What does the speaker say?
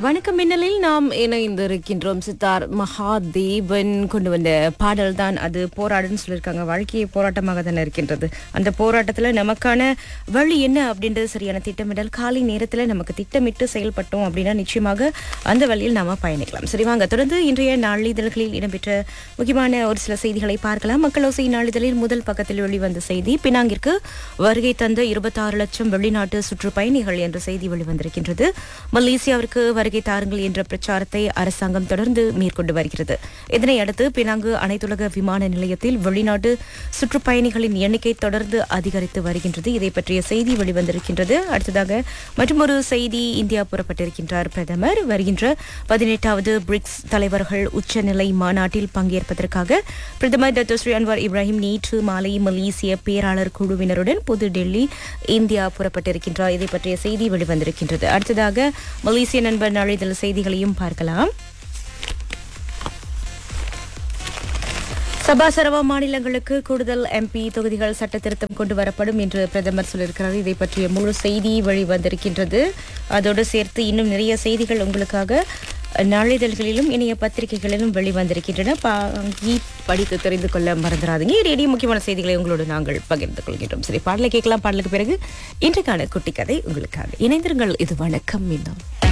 வணக்கம் மின்னலில் நாம் இணைந்திருக்கின்றோம் சித்தார் மகாதேவன் கொண்டு வந்த பாடல் தான் அது போராடுன்னு சொல்லியிருக்காங்க வாழ்க்கையை போராட்டமாக தானே இருக்கின்றது அந்த போராட்டத்தில் நமக்கான வழி என்ன அப்படின்றது சரியான திட்டமிடல் காலை நேரத்தில் நமக்கு திட்டமிட்டு செயல்பட்டோம் அப்படின்னா நிச்சயமாக அந்த வழியில் நாம பயணிக்கலாம் சரி வாங்க தொடர்ந்து இன்றைய நாளிதழ்களில் இடம்பெற்ற முக்கியமான ஒரு சில செய்திகளை பார்க்கலாம் மக்களோசை நாளிதழில் முதல் பக்கத்தில் வெளிவந்த செய்தி பினாங்கிற்கு வருகை தந்த இருபத்தாறு லட்சம் வெளிநாட்டு சுற்றுப்பயணிகள் என்ற செய்தி வெளிவந்திருக்கின்றது மலேசியாவிற்கு வருகை தாருங்கள் என்ற பிரச்சாரத்தை அரசாங்கம் தொடர்ந்து மேற்கொண்டு வருகிறது இதனை அடுத்து பினாங்கு அனைத்துலக விமான நிலையத்தில் வெளிநாட்டு சுற்றுப்பயணிகளின் எண்ணிக்கை தொடர்ந்து அதிகரித்து வருகின்றது இதை பற்றிய செய்தி வெளிவந்திருக்கின்றது அடுத்ததாக மற்றொரு செய்தி இந்தியா புறப்பட்டிருக்கின்றார் பிரதமர் வருகின்ற பதினெட்டாவது பிரிக்ஸ் தலைவர்கள் உச்சநிலை மாநாட்டில் பங்கேற்பதற்காக பிரதமர் டாக்டர் ஸ்ரீ அன்வார் இப்ராஹிம் நேற்று மாலை மலேசிய பேராளர் குழுவினருடன் புதுடெல்லி இந்தியா புறப்பட்டிருக்கின்றார் இதை பற்றிய செய்தி வெளிவந்திருக்கின்றது அடுத்ததாக மலேசிய நண்பர் நாளிதழ் செய்திகளையும் பார்க்கலாம் சபா சரவா மாநிலங்களுக்கு கூடுதல் எம்பி தொகுதிகள் சட்ட திருத்தம் கொண்டு வரப்படும் என்று பிரதமர் சொல்லியிருக்கிறார் இதை பற்றிய முழு செய்தி வெளிவந்திருக்கின்றது அதோடு சேர்த்து இன்னும் நிறைய செய்திகள் உங்களுக்காக நாளிதழ்களிலும் இணைய பத்திரிகைகளிலும் வெளிவந்திருக்கின்றன பாங்கி படித்து தெரிந்து கொள்ள மறந்துடாதீங்க இடையே முக்கியமான செய்திகளை உங்களோடு நாங்கள் பகிர்ந்து கொள்கின்றோம் சரி பாடலை கேட்கலாம் பாடலுக்கு பிறகு இன்றைக்கான குட்டி கதை உங்களுக்காக இணைந்திருங்கள் இது வணக்கம் இன்னும்